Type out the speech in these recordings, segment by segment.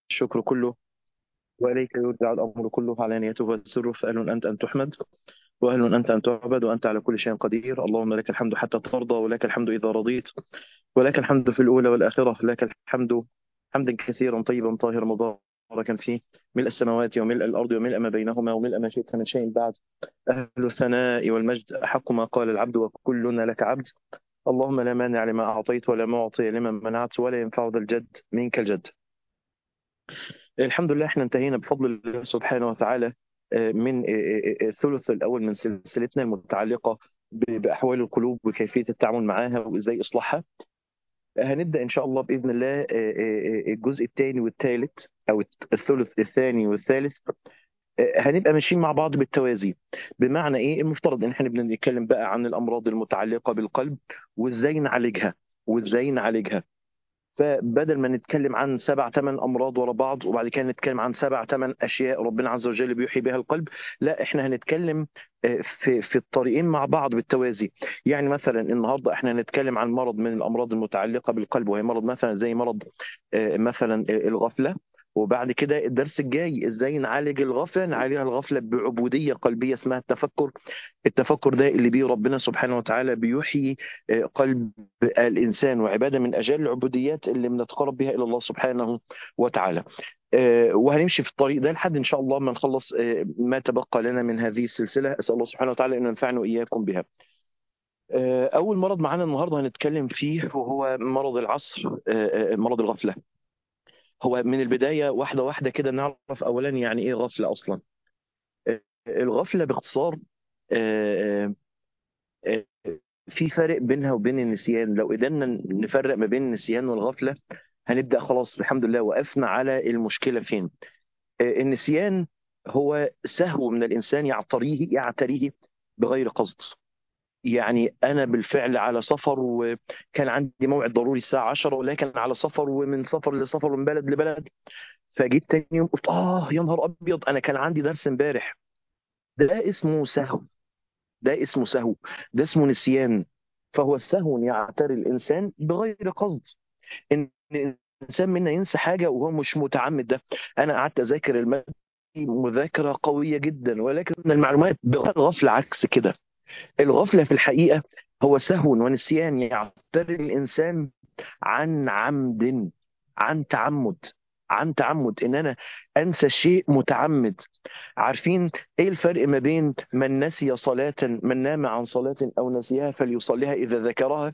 الشكر كله وإليك يرجع الأمر كله علانيته والسر فأهل أنت أن تحمد وأهل أنت أن تعبد وأنت على كل شيء قدير اللهم لك الحمد حتى ترضى ولك الحمد إذا رضيت ولك الحمد في الأولى والآخرة لك الحمد حمدا كثيرا طيبا طاهرا مباركا فيه ملء السماوات وملء الأرض وملء ما بينهما وملء ما شئت من شيء بعد أهل الثناء والمجد أحق ما قال العبد وكلنا لك عبد اللهم لا مانع لما أعطيت ولا معطي لمن منعت ولا ينفع ذا الجد منك الجد الحمد لله احنا انتهينا بفضل الله سبحانه وتعالى آه، من آه، آه، الثلث الأول من سلسلتنا المتعلقة ب- بأحوال القلوب وكيفية التعامل معها وإزاي إصلاحها هنبدأ إن شاء الله بإذن الله الجزء الثاني والثالث أو الثلث الثاني والثالث هنبقى ماشيين مع بعض بالتوازي بمعنى ايه المفترض ان احنا بنتكلم بقى عن الامراض المتعلقه بالقلب وازاي نعالجها وازاي نعالجها فبدل ما نتكلم عن سبع ثمان امراض ورا بعض وبعد كده نتكلم عن سبع ثمان اشياء ربنا عز وجل بيحيي بها القلب لا احنا هنتكلم آه، في في الطريقين مع بعض بالتوازي يعني مثلا النهارده احنا هنتكلم عن مرض من الامراض المتعلقه بالقلب وهي مرض مثلا زي مرض آه، مثلا آه، الغفله وبعد كده الدرس الجاي ازاي نعالج الغفله نعالجها الغفله بعبوديه قلبيه اسمها التفكر التفكر ده اللي بيه ربنا سبحانه وتعالى بيحيي آه، قلب الإنسان وعبادة من أجل العبوديات اللي بنتقرب بها إلى الله سبحانه وتعالى آه، وهنمشي في الطريق ده لحد إن شاء الله ما نخلص آه، ما تبقى لنا من هذه السلسلة أسأل الله سبحانه وتعالى أن ينفعنا وإياكم بها آه، أول مرض معانا النهاردة هنتكلم فيه وهو مرض العصر آه، آه، مرض الغفلة هو من البداية واحدة واحدة كده نعرف أولا يعني إيه غفلة أصلا آه، الغفلة باختصار آه، آه، في فرق بينها وبين النسيان لو قدرنا نفرق ما بين النسيان والغفلة هنبدأ خلاص الحمد لله وقفنا على المشكلة فين آه، النسيان هو سهو من الإنسان يعتريه يعتريه بغير قصد يعني أنا بالفعل على سفر وكان عندي موعد ضروري الساعة 10 ولكن على سفر ومن سفر لسفر ومن بلد لبلد فجيت تاني يوم قلت آه يا نهار أبيض أنا كان عندي درس امبارح ده اسمه سهو ده اسمه سهو ده اسمه نسيان فهو السهو يعتري الإنسان بغير قصد إن الإنسان منا ينسى حاجة وهو مش متعمد ده أنا قعدت أذاكر المادة مذاكرة قوية جدا ولكن المعلومات بالغفلة عكس كده الغفلة في الحقيقة هو سهو ونسيان يعتري الإنسان عن عمد عن تعمد عن تعمد ان انا انسى شيء متعمد عارفين ايه الفرق ما بين من نسي صلاة من نام عن صلاة او نسيها فليصليها اذا ذكرها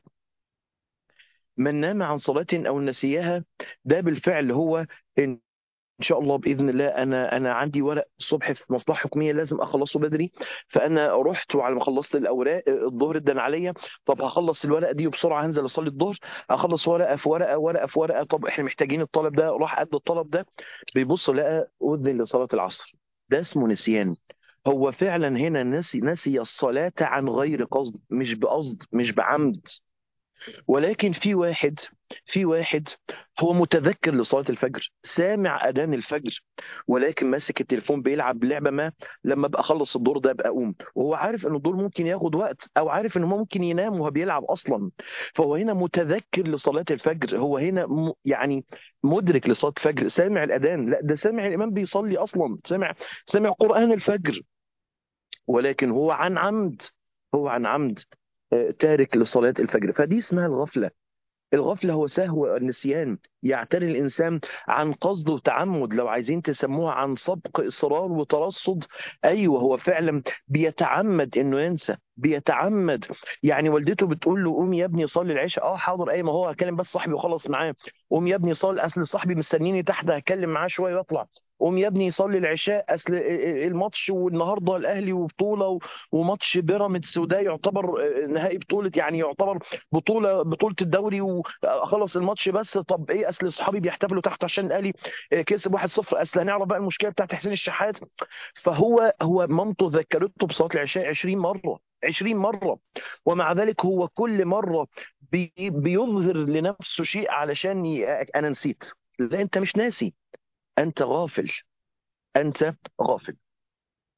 من نام عن صلاة او نسيها ده بالفعل هو ان ان شاء الله باذن الله انا انا عندي ورق الصبح في مصلحه حكوميه لازم اخلصه بدري فانا رحت وعلى ما خلصت الاوراق الظهر ادن عليا طب هخلص الورقه دي وبسرعه هنزل اصلي الظهر اخلص ورقه في ورقه ورقه في ورقه طب احنا محتاجين الطلب ده راح قد الطلب ده بيبص لقى اذن لصلاه العصر ده اسمه نسيان هو فعلا هنا نسي نسي الصلاه عن غير قصد مش بقصد مش بعمد ولكن في واحد في واحد هو متذكر لصلاة الفجر سامع أذان الفجر ولكن ماسك التليفون بيلعب لعبة ما لما ابقى اخلص الدور ده ابقى اقوم وهو عارف ان الدور ممكن ياخد وقت او عارف انه ممكن ينام وهو بيلعب اصلا فهو هنا متذكر لصلاة الفجر هو هنا م... يعني مدرك لصلاة الفجر سامع الأذان لا ده سامع الإمام بيصلي أصلا سامع سامع قرآن الفجر ولكن هو عن عمد هو عن عمد آه، تارك لصلاة الفجر فدي اسمها الغفلة الغفلة هو سهو النسيان يعتري الإنسان عن قصد وتعمد لو عايزين تسموها عن سبق إصرار وترصد أيوه هو فعلا بيتعمد إنه ينسى بيتعمد يعني والدته بتقول له قوم يا ابني صلي العشاء اه حاضر اي ما هو هكلم بس صاحبي وخلص معاه قوم يا ابني صلي اصل صاحبي مستنيني تحت هكلم معاه شويه واطلع قوم يا ابني صلي العشاء اصل الماتش والنهارده الاهلي وبطوله و- وماتش بيراميدز وده يعتبر نهائي بطوله يعني يعتبر بطوله بطوله الدوري وخلص الماتش بس طب ايه اصل اصحابي بيحتفلوا تحت عشان الاهلي كسب 1-0 اصل هنعرف بقى المشكله بتاعت حسين الشحات فهو هو مامته ذكرته بصلاه العشاء 20 مره 20 مره ومع ذلك هو كل مره بي بيظهر لنفسه شيء علشان ي... انا نسيت لا انت مش ناسي انت غافل انت غافل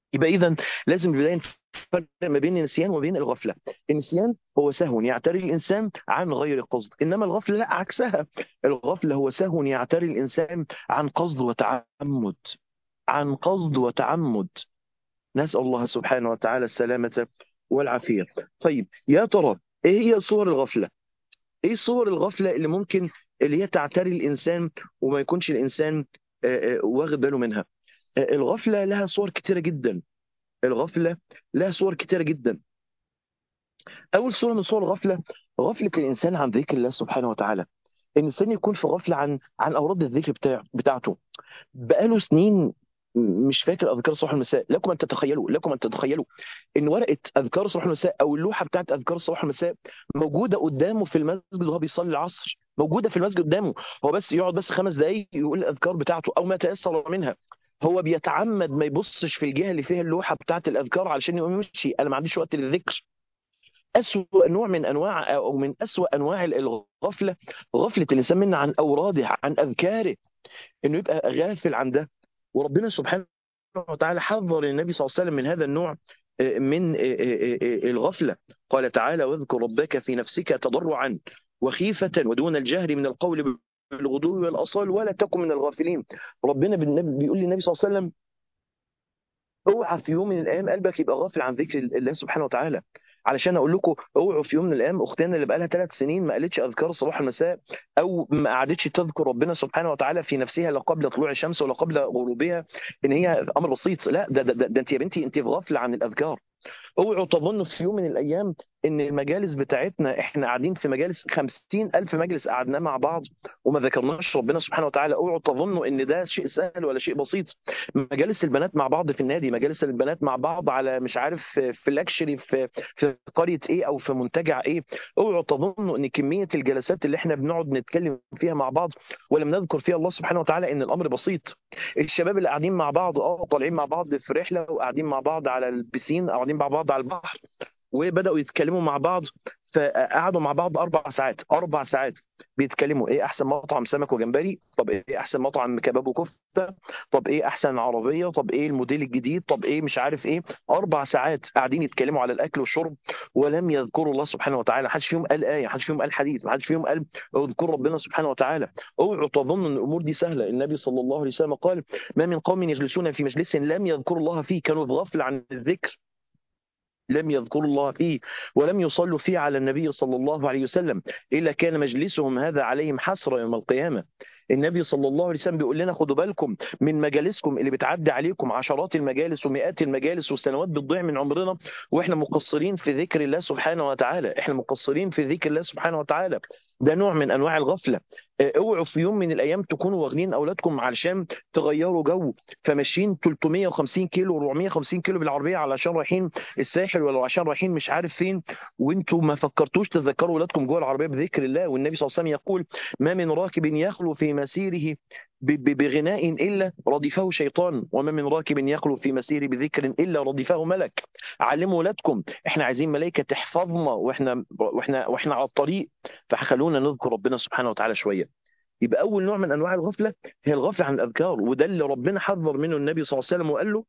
يبقى اذا لازم البدايه نفرق ما بين النسيان وبين الغفله النسيان هو سهو يعتري الانسان عن غير قصد انما الغفله لا عكسها الغفله هو سهو يعتري الانسان عن قصد وتعمد عن قصد وتعمد نسال الله سبحانه وتعالى السلامه والعافيه طيب يا ترى ايه هي صور الغفله ايه صور الغفله اللي ممكن اللي هي تعتري الانسان وما يكونش الانسان آه، آه، واخد باله منها آه، الغفله لها صور كتيره جدا الغفله لها صور كتيره جدا اول صوره من صور الغفله غفله الانسان عن ذكر الله سبحانه وتعالى الانسان يكون في غفله عن عن اوراد الذكر بتاع بتاعته بقاله سنين مش فاكر اذكار الصباح والمساء لكم ان تتخيلوا لكم ان تتخيلوا ان ورقه اذكار الصباح والمساء او اللوحه بتاعت اذكار الصباح والمساء موجوده قدامه في المسجد وهو بيصلي العصر موجوده في المسجد قدامه هو بس يقعد بس خمس دقائق يقول الاذكار بتاعته او ما تيسر منها هو بيتعمد ما يبصش في الجهه اللي فيها اللوحه بتاعت الاذكار علشان يقوم يمشي انا ما عنديش وقت للذكر أسوأ نوع من أنواع أو من أسوأ أنواع الغفلة غفلة الإنسان منا عن أوراده عن أذكاره إنه يبقى غافل عن ده وربنا سبحانه وتعالى حذر النبي صلى الله عليه وسلم من هذا النوع من الغفلة قال تعالى واذكر ربك في نفسك تضرعا وخيفة ودون الجهر من القول بالغدو والأصال ولا تكن من الغافلين ربنا بيقول للنبي صلى الله عليه وسلم اوعى في يوم من الايام قلبك يبقى غافل عن ذكر الله سبحانه وتعالى علشان اقول لكم اوعوا في يوم من الايام اختنا اللي بقى لها ثلاث سنين ما قالتش اذكار الصباح والمساء او ما قعدتش تذكر ربنا سبحانه وتعالى في نفسها لا قبل طلوع الشمس ولا قبل غروبها ان هي امر بسيط لا ده ده, ده, ده انت يا بنتي انت في غفله عن الاذكار اوعوا تظنوا في يوم من الايام ان المجالس بتاعتنا احنا قاعدين في مجالس خمسين الف مجلس قعدناه مع بعض وما ذكرناش ربنا سبحانه وتعالى اوعوا تظنوا ان ده شيء سهل ولا شيء بسيط مجالس البنات مع بعض في النادي مجالس البنات مع بعض على مش عارف في لاكشري في في قريه ايه او في منتجع ايه اوعوا تظنوا ان كميه الجلسات اللي احنا بنقعد نتكلم فيها مع بعض ولم نذكر فيها الله سبحانه وتعالى ان الامر بسيط الشباب اللي قاعدين مع بعض اه طالعين مع بعض في رحله وقاعدين مع بعض على البسين او قاعدين مع بعض على البحر وبداوا يتكلموا مع بعض فقعدوا مع بعض اربع ساعات اربع ساعات بيتكلموا ايه احسن مطعم سمك وجمبري طب ايه احسن مطعم كباب وكفته طب ايه احسن عربيه طب ايه الموديل الجديد طب ايه مش عارف ايه اربع ساعات قاعدين يتكلموا على الاكل والشرب ولم يذكروا الله سبحانه وتعالى ما حدش فيهم قال ايه ما حدش فيهم قال حديث ما حدش فيهم قال اذكر ربنا سبحانه وتعالى اوعوا تظنوا ان الامور دي سهله النبي صلى الله عليه وسلم قال ما من قوم يجلسون في مجلس لم يذكروا الله فيه كانوا في غفله عن الذكر لم يذكروا الله فيه ولم يصلوا فيه على النبي صلى الله عليه وسلم إلا كان مجلسهم هذا عليهم حسرة يوم القيامة النبي صلى الله عليه وسلم بيقول لنا خدوا بالكم من مجالسكم اللي بتعدي عليكم عشرات المجالس ومئات المجالس والسنوات بتضيع من عمرنا واحنا مقصرين في ذكر الله سبحانه وتعالى احنا مقصرين في ذكر الله سبحانه وتعالى ده نوع من انواع الغفله اوعوا في يوم من الايام تكونوا واخدين اولادكم علشان تغيروا جو فماشيين 350 كيلو و450 كيلو بالعربيه علشان رايحين الساحل ولا عشان رايحين مش عارف فين وانتوا ما فكرتوش تذكروا اولادكم جوه العربيه بذكر الله والنبي صلى الله عليه وسلم يقول ما من راكب يخلو في مسيره بغناء الا ردفه شيطان وما من راكب يخلو في مسيره بذكر الا ردفه ملك علموا اولادكم احنا عايزين ملائكه تحفظنا واحنا واحنا واحنا على الطريق فخلونا نذكر ربنا سبحانه وتعالى شويه يبقى اول نوع من انواع الغفله هي الغفله عن الاذكار وده اللي ربنا حذر منه النبي صلى الله عليه وسلم وقال له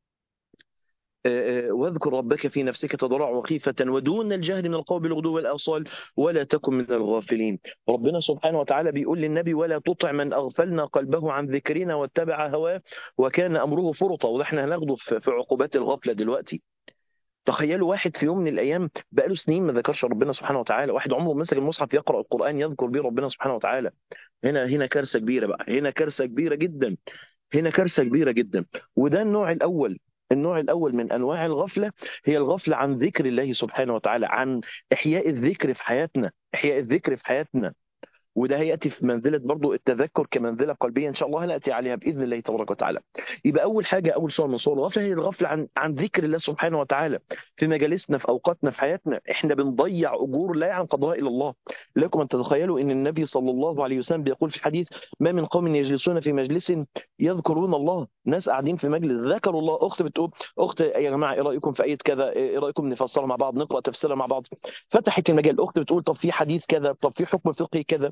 واذكر ربك في نفسك تضرع وخيفة ودون الجهر من القول بالغدو والآصال ولا تكن من الغافلين ربنا سبحانه وتعالى بيقول للنبي ولا تطع من أغفلنا قلبه عن ذكرنا واتبع هواه وكان أمره فرطا وده احنا هناخده في عقوبات الغفلة دلوقتي تخيلوا واحد في يوم من الايام بقاله سنين ما ذكرش ربنا سبحانه وتعالى واحد عمره مسك المصحف يقرا القران يذكر به ربنا سبحانه وتعالى هنا هنا كارثه كبيره بقى هنا كارثه كبيره جدا هنا كارثه كبيره جدا وده النوع الاول النوع الأول من أنواع الغفلة هي الغفلة عن ذكر الله سبحانه وتعالى عن إحياء الذكر في حياتنا إحياء الذكر في حياتنا وده هياتي في منزله برضو التذكر كمنزله قلبيه ان شاء الله هناتي عليها باذن الله تبارك وتعالى. يبقى اول حاجه اول صور من صور الغفله هي الغفله عن عن ذكر الله سبحانه وتعالى في مجالسنا في اوقاتنا في حياتنا احنا بنضيع اجور لا يعلم قدرها الا الله. لكم ان تتخيلوا ان النبي صلى الله عليه وسلم بيقول في حديث ما من قوم يجلسون في مجلس يذكرون الله، ناس قاعدين في مجلس ذكروا الله اخت بتقول اخت يا جماعه ايه رايكم في ايه كذا؟ ايه رايكم نفسرها مع بعض نقرا تفسيرها مع بعض؟ فتحت المجال الاخت بتقول طب في حديث كذا طب في حكم فقهي كذا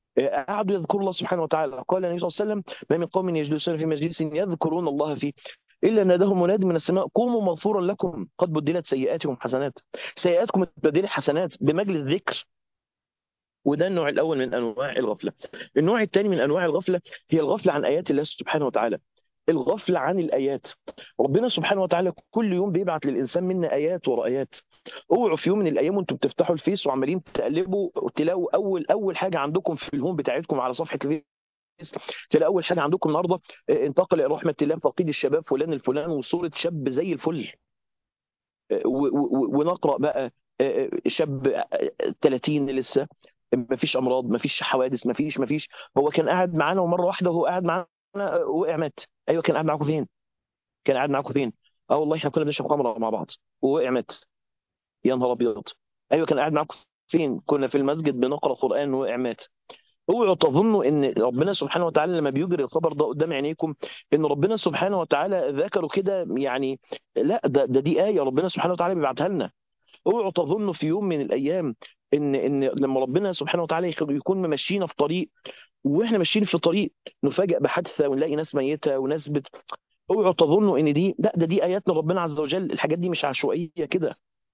قعدوا يذكروا الله سبحانه وتعالى قال النبي صلى الله عليه وسلم ما من قوم يجلسون في مجلس يذكرون الله فيه الا ناداهم مناد من السماء قوموا مغفورا لكم قد بدلت سيئاتكم حسنات سيئاتكم اتبدلت حسنات بمجلس ذكر وده النوع الاول من انواع الغفله النوع الثاني من انواع الغفله هي الغفله عن ايات الله سبحانه وتعالى الغفله عن الايات ربنا سبحانه وتعالى كل يوم بيبعت للانسان منا ايات ورا ايات اوعوا في يوم من الايام وانتم بتفتحوا الفيس وعمالين تقلبوا تلاقوا اول اول حاجه عندكم في الهوم بتاعتكم على صفحه الفيس تلاقي اول حاجه عندكم النهارده آه، انتقل الى رحمه الله فقيد الشباب فلان الفلان وصوره شاب زي الفل آه، و- و- ونقرا بقى آه، آه، شاب آه، 30 لسه ما فيش امراض ما فيش حوادث ما فيش ما فيش هو كان قاعد معانا ومره واحده وهو قاعد معانا آه، وقع مات ايوه كان قاعد معاكم فين كان قاعد معاكم فين اه والله احنا كنا بنشرب خمره مع بعض ووقع مات يا نهار ابيض ايوه كان قاعد معاكم فين كنا في المسجد بنقرا قران ووقع مات اوعوا تظنوا ان ربنا سبحانه وتعالى لما بيجري الخبر ده قدام عينيكم ان ربنا سبحانه وتعالى ذكره كده يعني لا ده, ده دي ايه ربنا سبحانه وتعالى بيبعتها لنا اوعوا تظنوا في يوم من الايام ان ان لما ربنا سبحانه وتعالى يخ- يكون ممشينا في طريق واحنا ماشيين في طريق نفاجئ بحادثه ونلاقي ناس ميته وناس بت... اوعوا تظنوا ان دي لا ده دي ايات من ربنا عز وجل الحاجات دي مش عشوائيه كده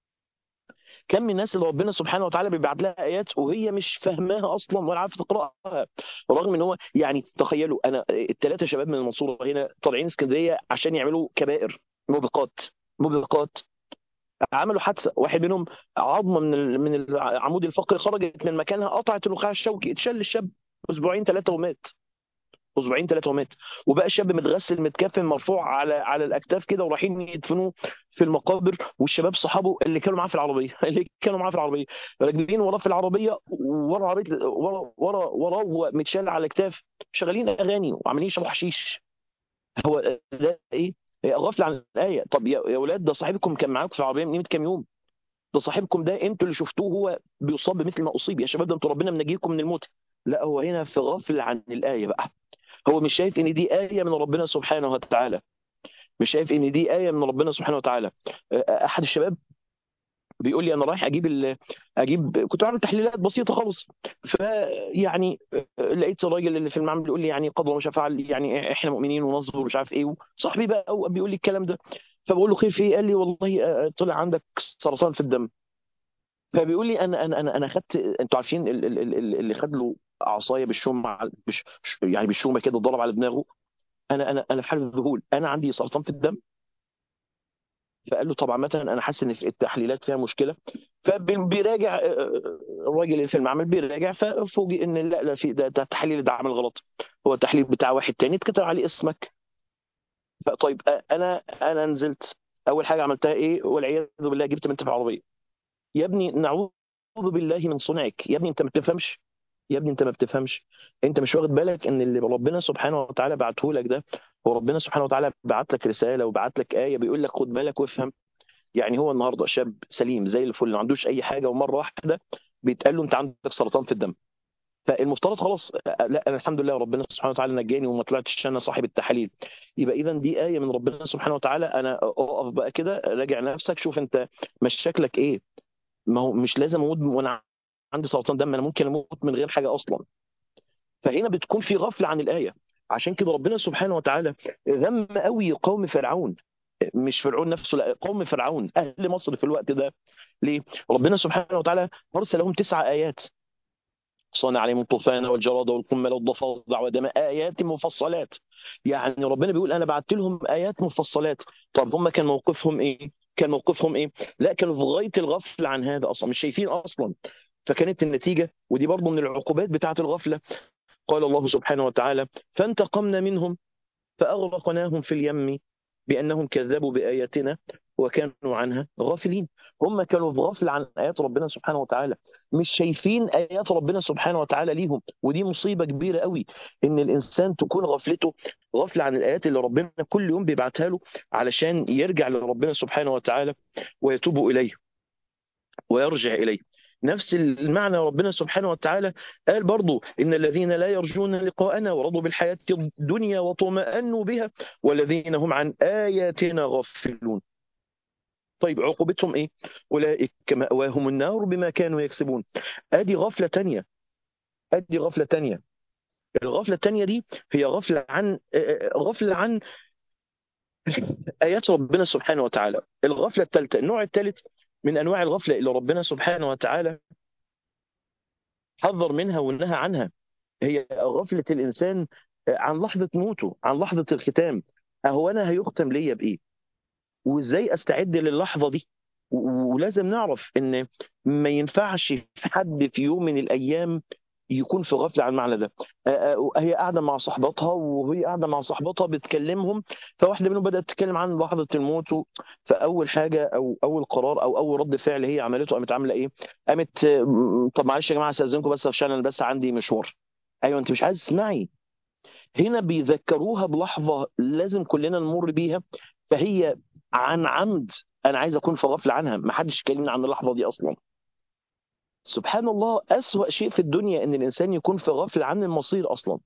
كم من الناس اللي ربنا سبحانه وتعالى بيبعت لها ايات وهي مش فاهماها اصلا ولا عارفه تقراها رغم ان هو يعني تخيلوا انا الثلاثه شباب من المنصوره هنا طالعين اسكندريه عشان يعملوا كبائر موبقات موبقات عملوا حادثه واحد منهم عظمه من ال- من العمود الفقري خرجت من مكانها قطعت النخاع الشوكي اتشل الشاب اسبوعين ثلاثه ومات اسبوعين ثلاثه ومات وبقى الشاب متغسل متكفن مرفوع على على الاكتاف كده ورايحين يدفنوه في المقابر والشباب صحابه اللي كانوا معاه في العربيه اللي كانوا معاه في العربيه راكبين وراه في العربيه ورا عربيه ورا ورا وراه وهو متشال على الاكتاف شغالين اغاني وعمالين يشربوا حشيش هو ده ايه؟ هي غفله عن الايه طب يا يا اولاد ده صاحبكم كان معاكم في العربيه من قيمه كام يوم ده صاحبكم ده انتوا اللي شفتوه هو بيصاب بمثل ما اصيب يا شباب ده انتوا ربنا منجيكم من الموت لا هو هنا في غفل عن الايه بقى هو مش شايف ان دي ايه من ربنا سبحانه وتعالى مش شايف ان دي ايه من ربنا سبحانه وتعالى احد الشباب بيقول لي انا رايح اجيب ال... اجيب كنت بعمل تحليلات بسيطه خالص فيعني لقيت الراجل اللي في المعمل بيقول لي يعني قدر ما شاء فعل يعني احنا مؤمنين ونصبر ومش عارف ايه صاحبي بقى بيقول لي الكلام ده فبقول له خير في ايه قال لي والله طلع عندك سرطان في الدم فبيقول لي انا انا انا انا خدت انتوا عارفين ال- ال- ال- اللي خد له عصايه بالشومه على- بش... يعني بالشومه كده ضرب على دماغه انا انا انا في حاله ذهول انا عندي سرطان في الدم فقال له طبعا مثلا انا حاسس ان في التحليلات فيها مشكله فبيراجع الراجل اللي في المعمل بيراجع ففوجئ ان لا لا في ده, ده التحليل ده عامل غلط هو التحليل بتاع واحد تاني اتكتب عليه اسمك طيب انا انا نزلت اول حاجه عملتها ايه والعياذ بالله جبت بنت في العربيه يا ابني نعوذ بالله من صنعك يا ابني انت ما بتفهمش يا ابني انت ما بتفهمش انت مش واخد بالك ان اللي ربنا سبحانه وتعالى بعته لك ده هو ربنا سبحانه وتعالى بعت لك رساله وبعت لك ايه بيقول لك خد بالك وافهم يعني هو النهارده شاب سليم زي الفل ما عندوش اي حاجه ومره واحده بيتقال له انت عندك سرطان في الدم فالمفترض خلاص لا انا الحمد لله ربنا سبحانه وتعالى نجاني وما طلعتش انا صاحب التحاليل يبقى اذا دي ايه من ربنا سبحانه وتعالى انا اقف بقى كده راجع نفسك شوف انت مشاكلك ايه ما هو مش لازم اموت وانا عندي سرطان دم انا ممكن اموت من غير حاجه اصلا فهنا بتكون في غفله عن الايه عشان كده ربنا سبحانه وتعالى ذم قوي قوم فرعون مش فرعون نفسه لا قوم فرعون اهل مصر في الوقت ده ليه؟ ربنا سبحانه وتعالى ارسل لهم تسع ايات صنع عليهم الطوفان والجراد والقمل والضفادع ودم ايات مفصلات يعني ربنا بيقول انا بعت لهم ايات مفصلات طب هم كان موقفهم ايه؟ كان موقفهم ايه؟ لا كانوا في غايه الغفله عن هذا اصلا مش شايفين اصلا فكانت النتيجه ودي برضه من العقوبات بتاعه الغفله قال الله سبحانه وتعالى فانتقمنا منهم فاغرقناهم في اليم بانهم كذبوا باياتنا وكانوا عنها غافلين هم كانوا في غفله عن ايات ربنا سبحانه وتعالى مش شايفين ايات ربنا سبحانه وتعالى ليهم ودي مصيبه كبيره قوي ان الانسان تكون غفلته غفله عن الايات اللي ربنا كل يوم بيبعتها له علشان يرجع لربنا سبحانه وتعالى ويتوب اليه ويرجع اليه نفس المعنى ربنا سبحانه وتعالى قال برضو إن الذين لا يرجون لقاءنا ورضوا بالحياة الدنيا وطمأنوا بها والذين هم عن آياتنا غافلون طيب عقوبتهم إيه؟ أولئك مأواهم النار بما كانوا يكسبون أدي غفلة تانية أدي غفلة تانية الغفلة التانية دي هي غفلة عن غفلة عن ايات ربنا سبحانه وتعالى الغفله الثالثه النوع الثالث من انواع الغفله اللي ربنا سبحانه وتعالى حذر منها ونهى عنها هي غفله الانسان عن لحظه موته عن لحظه الختام اهو انا هيختم ليا بايه وازاي استعد للحظه دي و- ولازم نعرف ان ما ينفعش في حد في يوم من الايام يكون في غفله عن المعنى ده آه، آه، هي قاعده مع صاحبتها وهي قاعده مع صاحبتها بتكلمهم فواحده منهم بدات تتكلم عن لحظه الموت و- فاول حاجه او اول قرار او اول رد فعل هي عملته قامت عامله ايه؟ قامت آه، م- طب معلش يا جماعه استاذنكم بس عشان انا بس عندي مشوار ايوه انت مش عايز تسمعي هنا بيذكروها بلحظة لازم كلنا نمر بيها فهي عن عمد أنا عايز أكون في غفلة عنها ما حدش كلمني عن اللحظة دي أصلا سبحان الله أسوأ شيء في الدنيا إن الإنسان يكون في غفلة عن المصير أصلا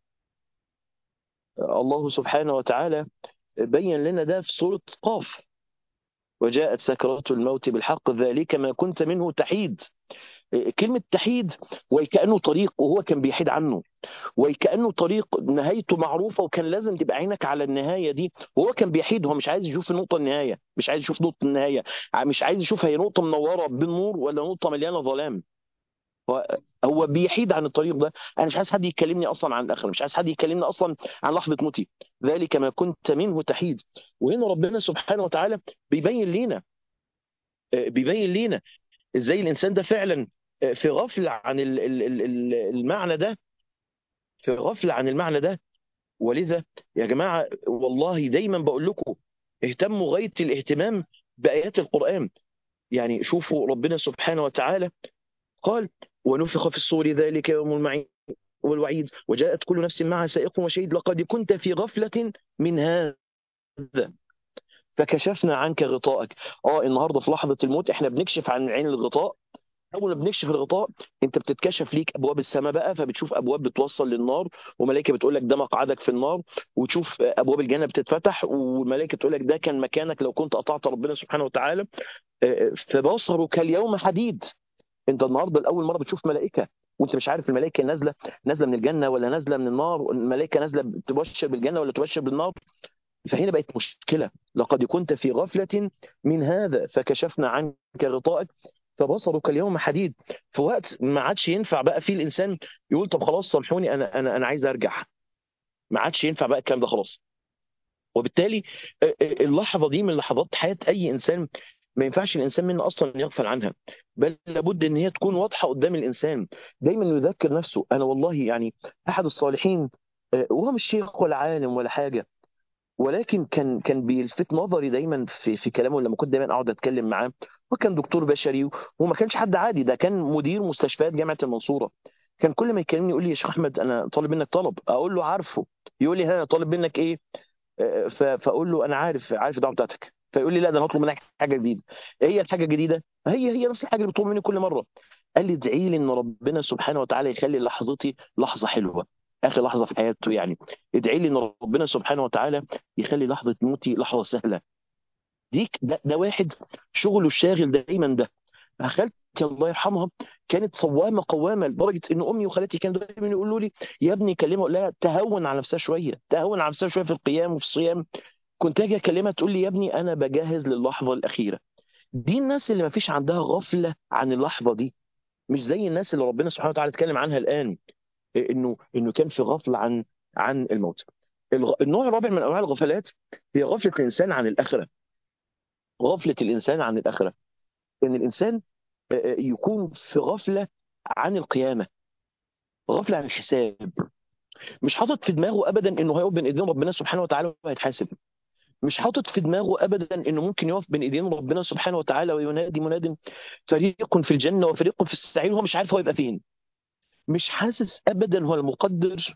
الله سبحانه وتعالى بين لنا ده في سورة قاف وجاءت سكرات الموت بالحق ذلك ما كنت منه تحيد كلمة تحيد وكأنه طريق وهو كان بيحيد عنه وكأنه طريق نهايته معروفة وكان لازم تبقى عينك على النهاية دي وهو كان بيحيد هو مش عايز يشوف النقطة النهاية مش عايز يشوف نقطة النهاية مش عايز يشوف هي نقطة منورة بالنور ولا نقطة مليانة ظلام هو هو بيحيد عن الطريق ده انا مش عايز حد يكلمني اصلا عن الاخره مش عايز حد يكلمني اصلا عن لحظه موتي ذلك ما كنت منه تحيد وهنا ربنا سبحانه وتعالى بيبين لينا بيبين لينا ازاي الانسان ده فعلا في غفله عن ال- ال- ال- ال- المعنى ده في غفله عن المعنى ده ولذا يا جماعه والله دايما بقول لكم اهتموا غايه الاهتمام بايات القران يعني شوفوا ربنا سبحانه وتعالى قال ونفخ في الصور ذلك يوم المعين والوعيد وجاءت كل نفس معها سائق وشهيد لقد كنت في غفله من هذا فكشفنا عنك غطاءك اه النهارده في لحظه الموت احنا بنكشف عن عين الغطاء اول ما بنكشف الغطاء انت بتتكشف ليك ابواب السماء بقى فبتشوف ابواب بتوصل للنار وملائكه بتقول لك ده مقعدك في النار وتشوف ابواب الجنه بتتفتح والملائكه تقول لك ده كان مكانك لو كنت اطعت ربنا سبحانه وتعالى آه، فبصرك اليوم حديد انت النهارده لاول مره بتشوف ملائكه وانت مش عارف الملائكه نازله نازله من الجنه ولا نازله من النار الملائكه نازله تبشر بالجنه ولا تبشر بالنار فهنا بقت مشكله لقد كنت في غفله من هذا فكشفنا عنك غطاءك فبصرك اليوم حديد في وقت ما عادش ينفع بقى فيه الانسان يقول طب خلاص سامحوني انا انا انا عايز ارجع ما عادش ينفع بقى الكلام ده خلاص وبالتالي آه، آه، اللحظه دي من لحظات حياه اي انسان ما ينفعش الانسان منه اصلا يغفل عنها بل لابد ان هي تكون واضحه قدام الانسان دايما يذكر نفسه انا والله يعني احد الصالحين آه، وهو مش شيخ ولا عالم ولا حاجه ولكن كان كان بيلفت نظري دايما في في كلامه لما كنت دايما اقعد اتكلم معاه هو كان دكتور بشري وما كانش حد عادي ده كان مدير مستشفيات جامعه المنصوره كان كل ما يكلمني يقول لي يا شيخ احمد انا طالب منك طلب اقول له عارفه يقول لي ها طالب منك ايه آه، ف- فاقول له انا عارف عارف الدعوه بتاعتك فيقول لي لا ده انا هطلب منك حاجه جديده ايه هي الحاجه الجديده هي هي نفس الحاجه اللي بتطلب مني كل مره قال لي ادعي لي ان ربنا سبحانه وتعالى يخلي لحظتي لحظه حلوه اخر لحظه في حياته يعني ادعي لي ان ربنا سبحانه وتعالى يخلي لحظه موتي لحظه سهله دي ده, ده واحد شغله الشاغل دايما ده خالتي الله يرحمها كانت صوامه قوامه لدرجه ان امي وخالتي كانوا دايما يقولوا لي يا ابني كلمه اقول لها تهون على نفسها شويه تهون على نفسها شويه في القيام وفي الصيام كنت اجي اكلمها تقول لي يا ابني انا بجهز للحظه الاخيره دي الناس اللي ما فيش عندها غفله عن اللحظه دي مش زي الناس اللي ربنا سبحانه وتعالى اتكلم عنها الان انه انه كان في غفله عن عن الموت الغ- النوع الرابع من انواع الغفلات هي غفله الانسان عن الاخره غفله الانسان عن الاخره ان الانسان آه، آه، يكون في غفله عن القيامه غفله عن الحساب مش حاطط في دماغه ابدا انه هيقف بين ايدين ربنا سبحانه وتعالى وهيتحاسب مش حاطط في دماغه ابدا انه ممكن يقف بين ايدين ربنا سبحانه وتعالى وينادي مناد فريق في الجنه وفريق في السعير وهو مش عارف هو يبقى فين مش حاسس ابدا هو المقدر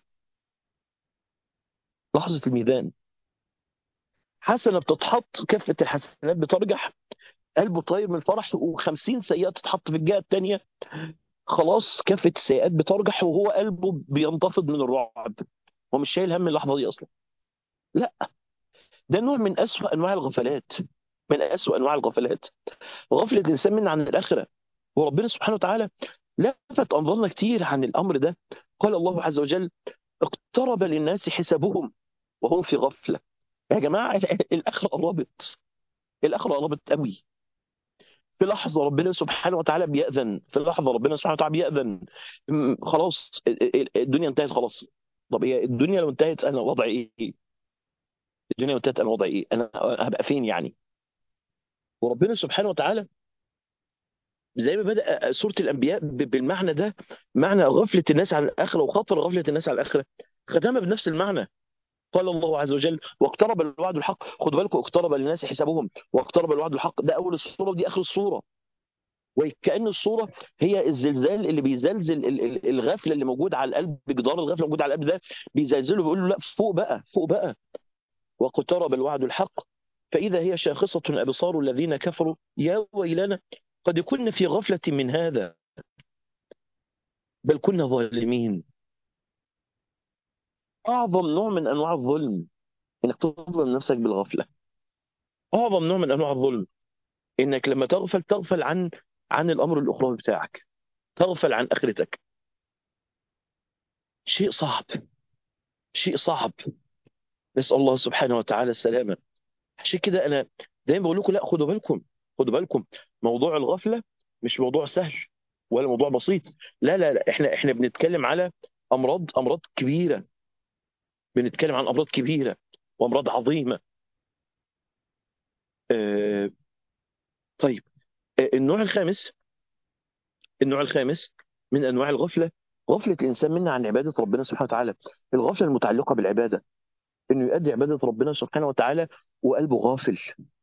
لحظه الميزان حسنه بتتحط كفه الحسنات بترجح قلبه طاير من الفرح و50 سيئه تتحط في الجهه الثانيه خلاص كفه السيئات بترجح وهو قلبه بينتفض من الرعب هو مش شايل هم اللحظه دي اصلا لا ده نوع من أسوأ انواع الغفلات من أسوأ انواع الغفلات غفله الانسان من عن الاخره وربنا سبحانه وتعالى لفت انظارنا كتير عن الامر ده قال الله عز وجل اقترب للناس حسابهم وهم في غفله يا جماعه الاخره قربت الاخره قربت قوي في لحظه ربنا سبحانه وتعالى بيأذن في لحظه ربنا سبحانه وتعالى بيأذن م- خلاص ال- ال- الدنيا انتهت خلاص طب هي الدنيا لو انتهت انا وضعي ايه؟ الدنيا لو انتهت انا وضعي ايه؟ انا هبقى فين يعني؟ وربنا سبحانه وتعالى زي ما بدأ سورة الأنبياء ب- بالمعنى ده معنى غفلة الناس عن الآخرة وخطر غفلة الناس عن الآخرة ختمها بنفس المعنى قال الله عز وجل واقترب الوعد الحق خدوا بالكم اقترب للناس حسابهم واقترب الوعد الحق ده أول السورة ودي آخر السورة وكأن الصورة هي الزلزال اللي بيزلزل ال- ال- الغفلة اللي موجود على القلب جدار الغفلة موجود على القلب ده بيزلزله بيقول له لا فوق بقى فوق بقى واقترب الوعد الحق فإذا هي شاخصة أبصار الذين كفروا يا ويلنا قد كنا في غفلة من هذا بل كنا ظالمين أعظم نوع من أنواع الظلم إنك تظلم نفسك بالغفلة أعظم نوع من أنواع الظلم إنك لما تغفل تغفل عن عن الأمر الأخروي بتاعك تغفل عن آخرتك شيء صعب شيء صعب نسأل الله سبحانه وتعالى السلامة عشان كده أنا دايما بقول لكم لا خدوا بالكم خدوا بالكم موضوع الغفلة مش موضوع سهل ولا موضوع بسيط لا لا لا احنا احنا بنتكلم على أمراض أمراض كبيرة بنتكلم عن أمراض كبيرة وأمراض عظيمة آه طيب آه النوع الخامس النوع الخامس من أنواع الغفلة غفلة الإنسان منا عن عبادة ربنا سبحانه وتعالى الغفلة المتعلقة بالعبادة إنه يؤدي عبادة ربنا سبحانه وتعالى وقلبه غافل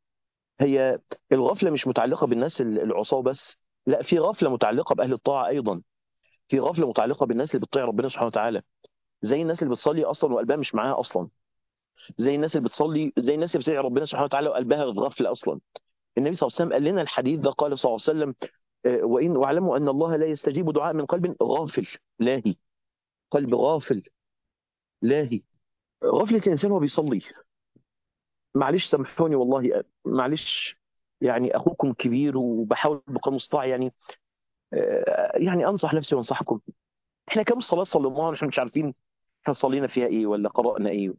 هي الغفلة مش متعلقة بالناس العصاة بس لا في غفلة متعلقة بأهل الطاعة أيضا في غفلة متعلقة بالناس اللي بتطيع ربنا سبحانه وتعالى زي الناس اللي بتصلي أصلا وقلبها مش معاها أصلا زي الناس اللي بتصلي زي الناس اللي بتطيع ربنا سبحانه وتعالى وقلبها في غفلة أصلا النبي صلى الله عليه وسلم قال لنا الحديث ده قال صلى الله عليه وسلم آه، وإن واعلموا أن الله لا يستجيب دعاء من قلب غافل لاهي قلب غافل لاهي غفلة الإنسان وهو بيصلي معلش سامحوني والله معلش يعني أخوكم كبير وبحاول بقدر المستطاع يعني آه، يعني انصح نفسي وانصحكم احنا كم صلاه صليناها ونحن مش عارفين احنا صلينا فيها ايه ولا قرانا ايه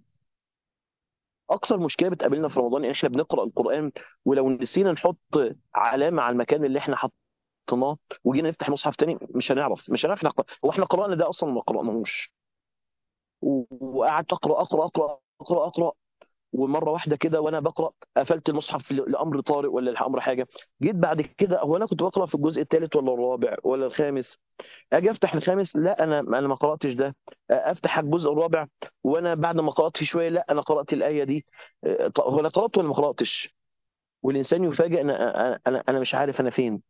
اكتر مشكله بتقابلنا في رمضان ان احنا بنقرا القران ولو نسينا نحط علامه على المكان اللي احنا حطيناه وجينا نفتح مصحف تاني مش هنعرف مش هنعرف نقرا هو احنا قرانا ده اصلا ما قراناهوش و- وقعدت اقرا اقرا اقرا اقرا اقرا ومره واحده كده وانا بقرا قفلت المصحف ل- لامر طارئ ولا لامر حاجه جيت بعد كده هو انا كنت بقرا في الجزء الثالث ولا الرابع ولا الخامس اجي افتح الخامس لا انا انا ما قراتش ده افتح الجزء الرابع وانا بعد ما قرات فيه شويه لا انا قرات الايه دي طب هو انا قرات ولا ما قراتش والانسان يفاجئ انا انا انا أنا مش عارف انا فين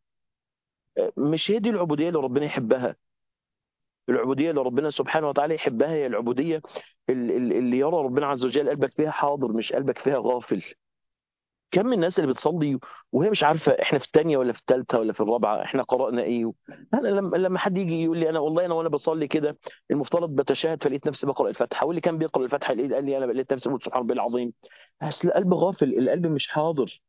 مش هي دي العبوديه اللي ربنا يحبها العبوديه اللي ربنا سبحانه وتعالى يحبها هي العبوديه اللي, اللي يرى ربنا عز وجل قلبك فيها حاضر مش قلبك فيها غافل كم من الناس اللي بتصلي وهي مش عارفه احنا في الثانيه ولا في الثالثه ولا في الرابعه احنا قرانا ايه انا لما لما حد يجي يقول لي انا والله انا وانا بصلي كده المفترض بتشهد فلقيت نفسي بقرا الفاتحه واللي كان بيقرا الفاتحه قال لي انا لقيت نفسي بقول سبحان ربي العظيم اصل القلب غافل القلب مش حاضر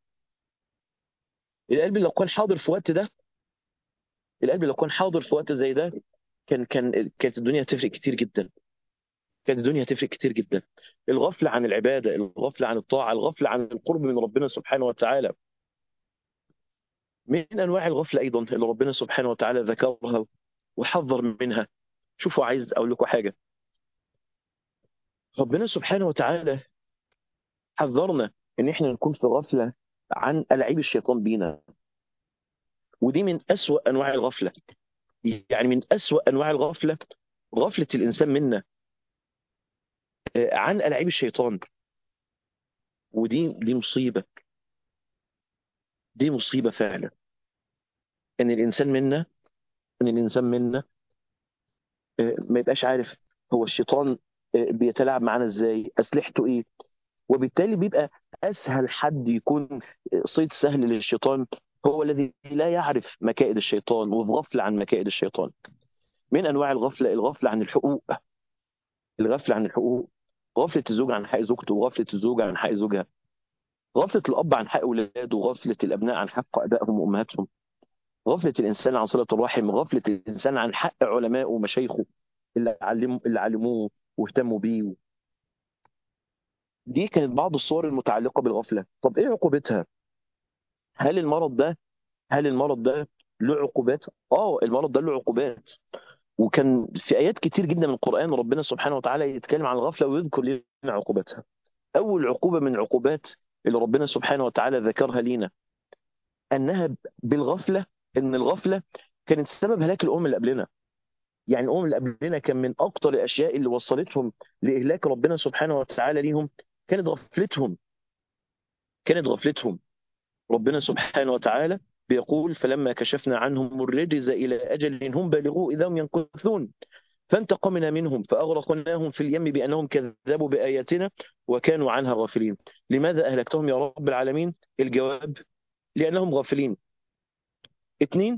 القلب لو كان حاضر في وقت ده القلب لو كان حاضر في وقت زي ده كان كان كانت الدنيا هتفرق كتير جدا كانت الدنيا هتفرق كتير جدا الغفله عن العباده الغفله عن الطاعه الغفله عن القرب من ربنا سبحانه وتعالى من انواع الغفله ايضا اللي ربنا سبحانه وتعالى ذكرها وحذر منها شوفوا عايز اقول لكم حاجه ربنا سبحانه وتعالى حذرنا ان احنا نكون في غفله عن العيب الشيطان بينا ودي من اسوأ انواع الغفله يعني من اسوأ انواع الغفله غفله الانسان منا آه، عن العيب الشيطان ودي دي مصيبه دي مصيبه فعلا ان الانسان منا ان الانسان منا آه، ما يبقاش عارف هو الشيطان آه، بيتلاعب معانا ازاي اسلحته ايه وبالتالي بيبقى اسهل حد يكون صيد سهل للشيطان هو الذي لا يعرف مكائد الشيطان وفي غفله عن مكائد الشيطان من انواع الغفله الغفله عن الحقوق الغفله عن الحقوق غفله الزوج عن حق زوجته وغفله الزوجه عن حق زوجها غفله الاب عن حق اولاده وغفله الابناء عن حق ابائهم وامهاتهم غفله الانسان عن صله الرحم غفله الانسان عن حق علمائه ومشايخه اللي علموا اللي علموه واهتموا بيه دي كانت بعض الصور المتعلقة بالغفلة طب إيه عقوبتها؟ هل المرض ده هل المرض ده له عقوبات؟ آه المرض ده له عقوبات وكان في آيات كتير جدا من القرآن ربنا سبحانه وتعالى يتكلم عن الغفلة ويذكر لنا عقوباتها أول عقوبة من عقوبات اللي ربنا سبحانه وتعالى ذكرها لينا أنها بالغفلة إن الغفلة كانت سبب هلاك الأمم اللي قبلنا يعني الأمم اللي قبلنا كان من أكتر الأشياء اللي وصلتهم لإهلاك ربنا سبحانه وتعالى ليهم كانت غفلتهم كانت غفلتهم ربنا سبحانه وتعالى بيقول فلما كشفنا عنهم الرجز إلى أجل هم بالغوا إذا هم ينكثون فانتقمنا منهم فأغرقناهم في اليم بأنهم كذبوا بآياتنا وكانوا عنها غافلين لماذا أهلكتهم يا رب العالمين الجواب لأنهم غافلين اتنين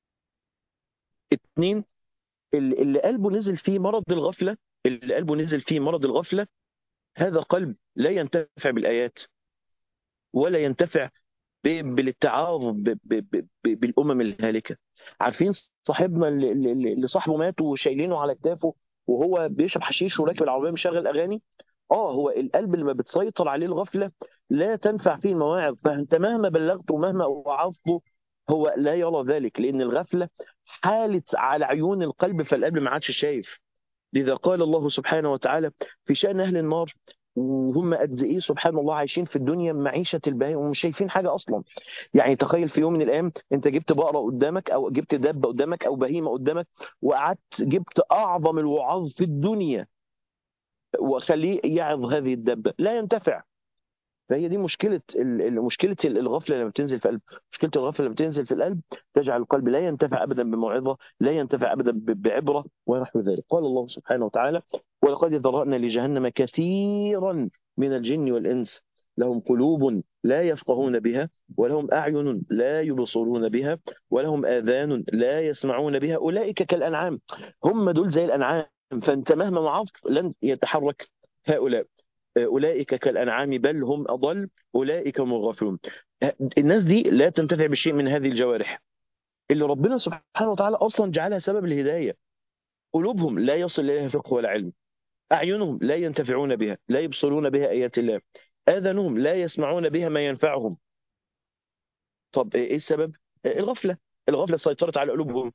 اتنين اللي قلبه نزل فيه مرض الغفلة اللي قلبه نزل فيه مرض الغفلة هذا قلب لا ينتفع بالآيات ولا ينتفع بالاتعاظ بالأمم الهالكة عارفين صاحبنا اللي, اللي صاحبه مات وشايلينه على كتافه وهو بيشرب حشيش وراكب العربية مشغل أغاني اه هو القلب اللي ما بتسيطر عليه الغفلة لا تنفع فيه المواعظ فانت مهما بلغت ومهما وعظته هو لا يرى ذلك لأن الغفلة حالت على عيون القلب فالقلب ما عادش شايف لذا قال الله سبحانه وتعالى في شأن أهل النار وهم قد ايه سبحان الله عايشين في الدنيا معيشه البهائم ومش شايفين حاجه اصلا يعني تخيل في يوم من الايام انت جبت بقره قدامك او جبت دابه قدامك او بهيمه قدامك وقعدت جبت اعظم الوعاظ في الدنيا وخليه يعظ هذه الدابه لا ينتفع فهي دي مشكله مشكله الغفله لما بتنزل في القلب مشكله الغفله لما بتنزل في القلب تجعل القلب لا ينتفع ابدا بموعظه لا ينتفع ابدا بعبره ونحو ذلك قال الله سبحانه وتعالى ولقد ذرانا لجهنم كثيرا من الجن والانس لهم قلوب لا يفقهون بها ولهم اعين لا يبصرون بها ولهم اذان لا يسمعون بها اولئك كالانعام هم دول زي الانعام فانت مهما وعظت لن يتحرك هؤلاء أولئك كالأنعام بل هم أضل أولئك هم الغافلون الناس دي لا تنتفع بشيء من هذه الجوارح اللي ربنا سبحانه وتعالى أصلا جعلها سبب الهداية قلوبهم لا يصل إليها فقه ولا علم أعينهم لا ينتفعون بها لا يبصرون بها آيات الله آذانهم لا يسمعون بها ما ينفعهم طب إيه السبب؟ الغفلة الغفلة سيطرت على قلوبهم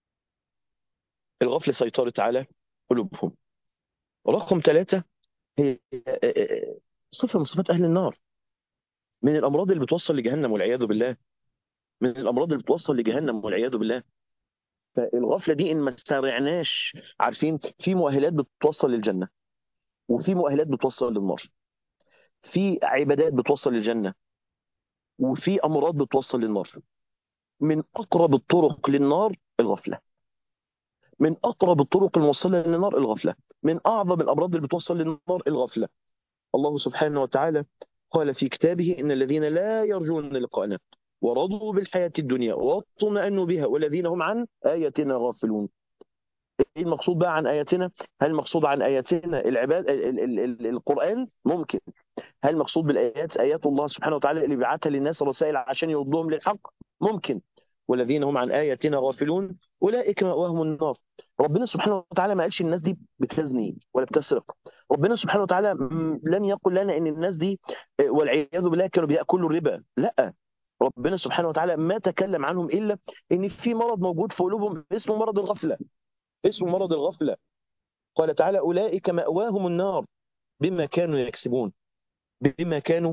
الغفلة سيطرت على قلوبهم رقم ثلاثة هي صفة من صفات أهل النار من الأمراض اللي بتوصل لجهنم والعياذ بالله من الأمراض اللي بتوصل لجهنم والعياذ بالله فالغفلة دي إن ما استرعناش عارفين في مؤهلات بتوصل للجنة وفي مؤهلات بتوصل للنار في عبادات بتوصل للجنة وفي أمراض بتوصل للنار من أقرب الطرق للنار الغفلة من أقرب الطرق الموصلة للنار الغفلة من أعظم الأمراض اللي بتوصل للنار الغفلة الله سبحانه وتعالى قال في كتابه إن الذين لا يرجون لقاءنا ورضوا بالحياة الدنيا واطمأنوا بها والذين هم عن آياتنا غافلون ايه المقصود بقى عن اياتنا؟ هل المقصود عن اياتنا العباد ال ال ال القران؟ ممكن. هل المقصود بالايات ايات الله سبحانه وتعالى اللي بيبعتها للناس رسائل عشان يردوهم للحق؟ ممكن. والذين هم عن اياتنا غافلون اولئك ماواهم النار. ربنا سبحانه وتعالى ما قالش الناس دي بتزني ولا بتسرق. ربنا سبحانه وتعالى لم يقل لنا ان الناس دي والعياذ بالله كانوا بياكلوا الربا، لا. ربنا سبحانه وتعالى ما تكلم عنهم الا ان في مرض موجود في قلوبهم اسمه مرض الغفله. اسمه مرض الغفلة قال تعالى أولئك مأواهم النار بما كانوا يكسبون بما كانوا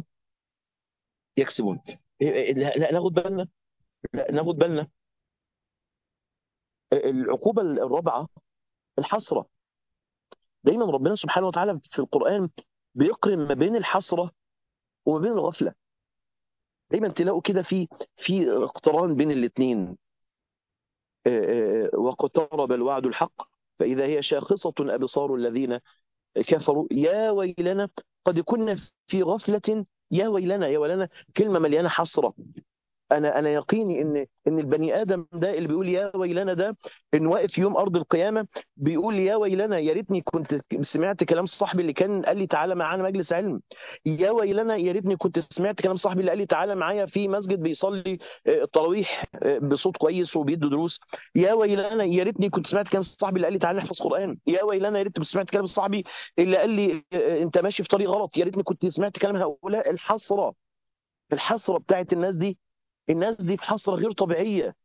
يكسبون لا ناخد بالنا لا ناخد بالنا العقوبة الرابعة الحسرة دايما ربنا سبحانه وتعالى في القرآن بيقرن ما بين الحسرة وما بين الغفلة دايما تلاقوا كده في في اقتران بين الاثنين واقترب الوعد الحق فإذا هي شاخصة أبصار الذين كفروا يا ويلنا قد كنا في غفلة يا ويلنا يا ويلنا كلمة مليانة حسرة انا انا يقيني ان ان البني ادم ده اللي بيقول يا ويلنا ده ان واقف يوم ارض القيامه بيقول يا ويلنا يا ريتني كنت سمعت كلام صاحبي اللي كان قال لي تعالى معانا مجلس علم يا ويلنا يا ريتني كنت سمعت كلام صاحبي اللي قال لي تعالى معايا في مسجد بيصلي آه، التراويح آه، بصوت كويس وبيدي دروس يا ويلنا يا ريتني كنت سمعت كلام صاحبي اللي قال لي تعالى نحفظ قران يا ويلنا يا ريتني كنت سمعت كلام صاحبي اللي قال لي آه، انت ماشي في طريق غلط يا ريتني كنت سمعت كلام هؤلاء الحسره الحسره بتاعت الناس دي الناس دي في حسره غير طبيعيه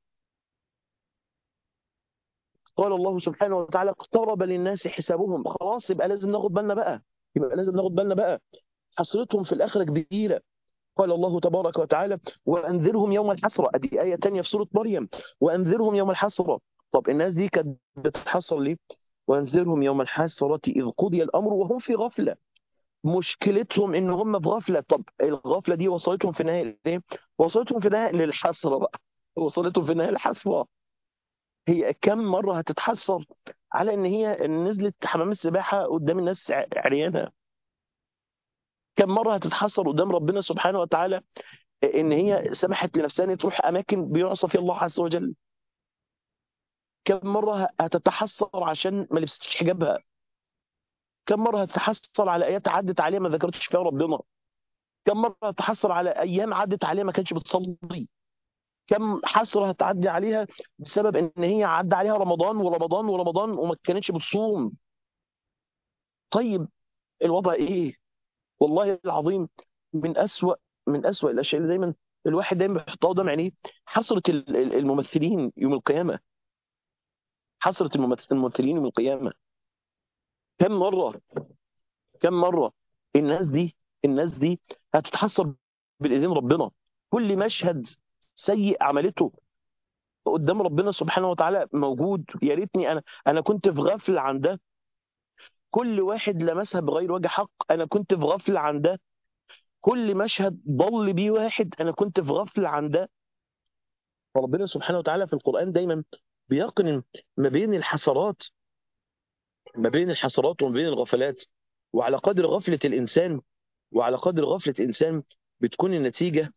قال الله سبحانه وتعالى اقترب للناس حسابهم خلاص يبقى لازم ناخد بالنا بقى يبقى لازم ناخد بالنا بقى حسرتهم في الاخره كبيره قال الله تبارك وتعالى وانذرهم يوم الحسره ادي ايه تانية في سوره مريم وانذرهم يوم الحسره طب الناس دي كانت بتتحسر ليه وانذرهم يوم الحسره اذ قضي الامر وهم في غفله مشكلتهم ان هم في غفله طب الغفله دي وصلتهم في النهايه ليه وصلتهم في النهايه للحسره بقى وصلتهم في النهايه للحسره هي كم مره هتتحسر على ان هي نزلت حمام السباحه قدام الناس ع- عريانه كم مره هتتحسر قدام ربنا سبحانه وتعالى ان هي سمحت لنفسها ان تروح اماكن بيعصى فيها الله عز وجل كم مره هتتحسر عشان ما لبستش حجابها كم مره هتتحسر على ايات عدت عليها ما ذكرتش فيها ربنا كم مره هتتحسر على ايام عدت عليها ما كانتش بتصلي كم حسره هتعدي عليها بسبب ان هي عدى عليها رمضان ورمضان ورمضان وما كانتش بتصوم طيب الوضع ايه والله العظيم من أسوأ من أسوأ الاشياء اللي دايما الواحد دايما بيحطها قدام عينيه حسره ال- ال- الممثلين يوم القيامه حسره الممث- الممثلين يوم القيامه كم مره كم مره الناس دي الناس دي هتتحسر بالاذن ربنا كل مشهد سيء عملته قدام ربنا سبحانه وتعالى موجود يا ريتني انا انا كنت في غفله عن ده كل واحد لمسها بغير وجه حق انا كنت في غفله عن ده كل مشهد ضل بيه واحد انا كنت في غفله عن ده فربنا سبحانه وتعالى في القران دايما بيقنن ما بين الحسرات ما بين الحسرات وما بين الغفلات وعلى قدر غفله الانسان وعلى قدر غفله الانسان بتكون النتيجه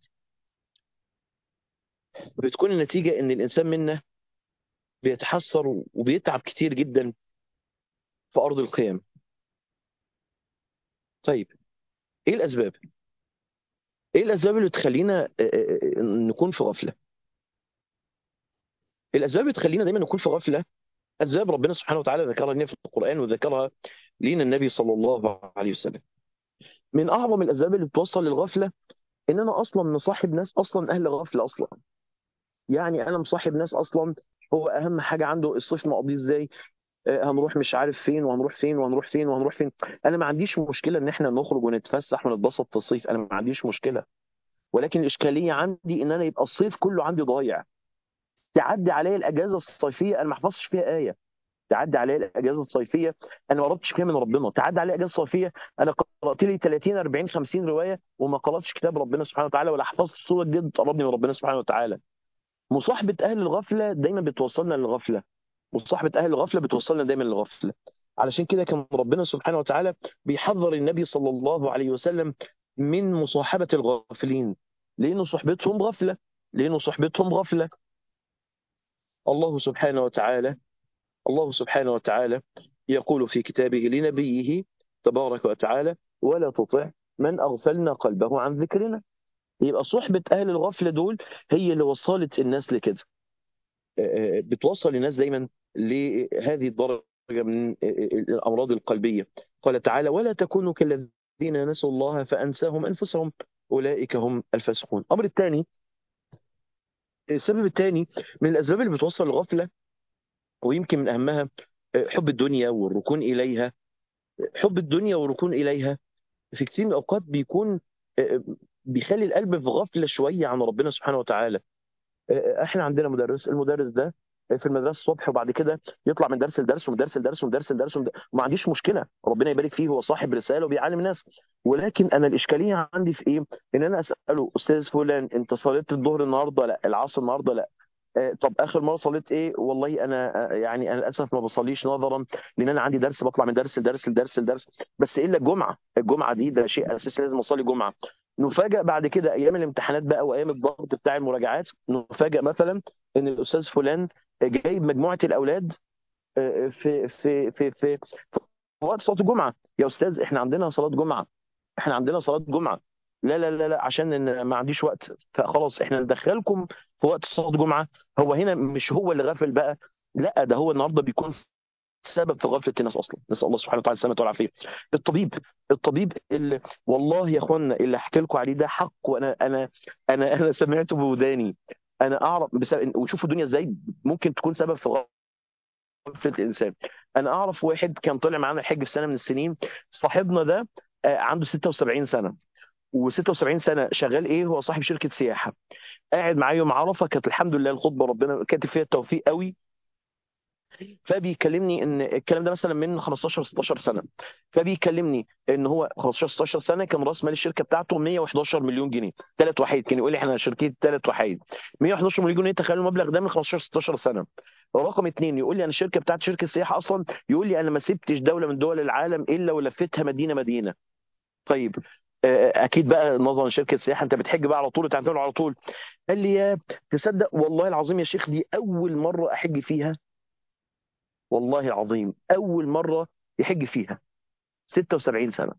بتكون النتيجه ان الانسان منا بيتحسر وبيتعب كتير جدا في ارض القيام طيب ايه الاسباب ايه الاسباب اللي تخلينا آه، آه، آه، نكون في غفله الاسباب اللي تخلينا دايما نكون في غفله اسباب ربنا سبحانه وتعالى ذكرها لنا في القران وذكرها لنا النبي صلى الله عليه وسلم من اعظم الاسباب اللي بتوصل للغفله ان انا اصلا مصاحب ناس اصلا اهل غفله اصلا يعني انا مصاحب ناس اصلا هو اهم حاجه عنده الصيف مقضيه ازاي آه، هنروح مش عارف فين وهنروح فين وهنروح فين وهنروح فين انا ما عنديش مشكله ان احنا نخرج ونتفسح ونتبسط في الصيف انا ما عنديش مشكله ولكن الاشكاليه عندي ان انا يبقى الصيف كله عندي ضايع تعدي عليا الاجازه الصيفيه انا ما حفظتش فيها ايه تعدي عليا الاجازه الصيفيه انا ما قراتش فيها من ربنا تعدي عليا اجازه صيفيه انا قرات لي 30 40 50 روايه وما قراتش كتاب ربنا سبحانه وتعالى ولا حفظت سوره جديده تقربني من ربنا سبحانه وتعالى مصاحبه اهل الغفله دايما بتوصلنا للغفله مصاحبه اهل الغفله بتوصلنا دايما للغفله علشان كده كان ربنا سبحانه وتعالى بيحذر النبي صلى الله عليه وسلم من مصاحبه الغافلين لانه صحبتهم غفله لانه صحبتهم غفله الله سبحانه وتعالى الله سبحانه وتعالى يقول في كتابه لنبيه تبارك وتعالى ولا تطع من أغفلنا قلبه عن ذكرنا يبقى صحبة أهل الغفلة دول هي اللي وصلت الناس لكده آه، آه، بتوصل الناس دايما لهذه الدرجة من آه، آه، الأمراض القلبية قال تعالى ولا تكونوا كالذين نسوا الله فأنساهم أنفسهم أولئك هم الفاسقون الأمر الثاني السبب الثاني من الأسباب اللي بتوصل للغفلة ويمكن من أهمها آه، حب الدنيا والركون إليها حب الدنيا والركون إليها في كتير من الأوقات بيكون آه، بيخلي القلب في غفلة شوية عن ربنا سبحانه وتعالى آه، احنا عندنا مدرس المدرس ده في المدرسه الصبح وبعد كده يطلع من درس لدرس ومن درس لدرس ومن درس لدرس ومن- وما عنديش مشكله ربنا يبارك فيه هو صاحب رساله وبيعلم الناس ولكن انا الاشكاليه عندي في ايه؟ ان انا اساله استاذ فلان انت صليت الظهر النهارده؟ لا العصر النهارده لا آه، طب اخر مره صليت ايه والله انا آه، يعني انا للاسف ما بصليش نظرا لان انا عندي درس بطلع من درس لدرس لدرس لدرس بس الا الجمعه الجمعه دي ده شيء اساسي لازم اصلي جمعه نفاجأ بعد كده ايام الامتحانات بقى وايام الضغط بتاع المراجعات نفاجأ مثلا ان الاستاذ فلان جايب مجموعه الاولاد آه، في في في في في وقت صلاه الجمعه يا استاذ احنا عندنا صلاه جمعه احنا عندنا صلاه جمعه لا لا لا لا عشان إن ما عنديش وقت فخلاص احنا ندخلكم في وقت صلاه جمعه هو هنا مش هو اللي غافل بقى لا ده هو النهارده بيكون سبب في غفله الناس اصلا نسال الله سبحانه وتعالى السلامه والعافيه الطبيب الطبيب اللي والله يا اخوانا اللي احكي لكم عليه ده حق وانا انا انا انا سمعته بوداني انا اعرف بسبب وشوفوا الدنيا ازاي ممكن تكون سبب في غفله الانسان انا اعرف واحد كان طلع معانا الحج في سنه من السنين صاحبنا ده آه، عنده 76 سنه و76 سنه شغال ايه هو صاحب شركه سياحه قاعد معايا يوم عرفه كانت الحمد لله الخطبه ربنا كاتب فيها التوفيق قوي فبيكلمني ان الكلام ده مثلا من 15 16 سنه فبيكلمني ان هو 15 16 سنه كان راس مال الشركه بتاعته 111 مليون جنيه ثلاث وحيد كان يقول لي احنا شركه ثلاث وحيد 111 مليون جنيه تخيلوا المبلغ ده من 15 16 سنه رقم اثنين يقول لي انا الشركه بتاعت شركه السياحه اصلا يقول لي انا ما سبتش دوله من دول العالم الا ولفتها مدينه مدينه طيب آه، اكيد بقى نظرا لشركه السياحه انت بتحج بقى على طول تعمل على طول قال لي يا تصدق والله العظيم يا شيخ دي اول مره احج فيها والله العظيم اول مره يحج فيها 76 سنه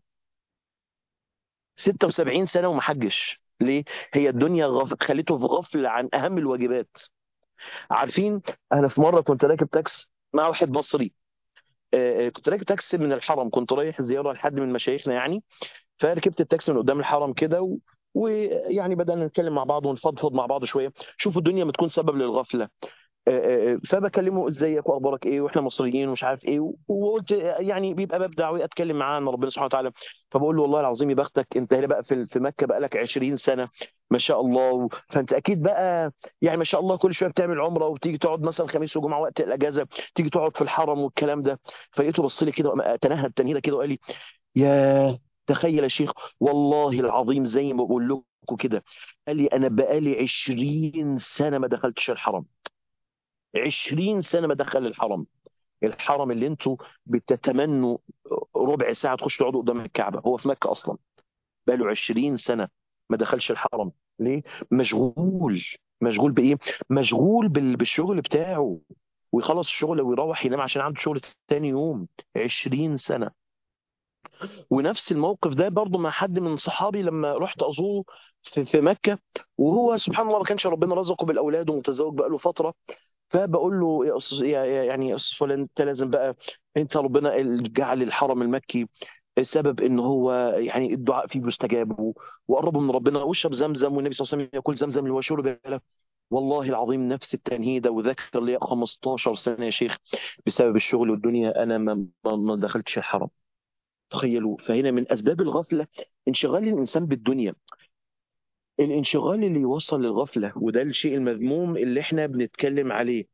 76 سنه وما حجش ليه هي الدنيا غف... خليته في غفله عن اهم الواجبات عارفين انا في مره كنت راكب تاكس مع واحد مصري آه، آه، كنت راكب تاكسي من الحرم كنت رايح زياره لحد من مشايخنا يعني فركبت التاكسي من قدام الحرم كده و... ويعني بدأنا نتكلم مع بعض ونفضفض مع بعض شويه شوفوا الدنيا بتكون سبب للغفله آه، آه، فبكلمه ازيك واخبارك ايه واحنا مصريين ومش عارف ايه وقلت يعني بيبقى باب دعوي اتكلم معاه عن ربنا سبحانه وتعالى فبقول له والله العظيم يا بختك انت هنا بقى في في مكه بقى لك 20 سنه ما شاء الله فانت اكيد بقى يعني ما شاء الله كل شويه بتعمل عمره وبتيجي تقعد مثلا خميس وجمعه وقت الاجازه تيجي تقعد في الحرم والكلام ده فلقيته بص لي كده تنهد تنهيده كده وقال لي يا تخيل يا شيخ والله العظيم زي ما بقول لكم كده قال لي انا بقالي 20 سنه ما دخلتش الحرم 20 سنه ما دخل الحرم الحرم اللي انتوا بتتمنوا ربع ساعه تخش تقعدوا قدام الكعبه هو في مكه اصلا بقاله 20 سنه ما دخلش الحرم ليه مشغول مشغول بايه مشغول بال- بالشغل بتاعه ويخلص الشغل ويروح ينام عشان عنده شغل تاني يوم 20 سنه ونفس الموقف ده برضه مع حد من صحابي لما رحت ازوره في في مكه وهو سبحان الله ما كانش ربنا رزقه بالاولاد ومتزوج بقاله فتره فبقول له يا أستاذ يا- يا- يعني يا استاذ فلان انت لازم بقى انت ربنا جعل الحرم المكي السبب ان هو يعني الدعاء فيه مستجاب و- وقربوا من ربنا واشرب زمزم والنبي صلى الله عليه وسلم يقول زمزم اللي هو شرب له والله العظيم نفس التنهيده وذكر لي 15 سنه يا شيخ بسبب الشغل والدنيا انا ما ما ما دخلتش الحرم تخيلوا فهنا من اسباب الغفله انشغال الانسان بالدنيا الانشغال اللي يوصل للغفله وده الشيء المذموم اللي احنا بنتكلم عليه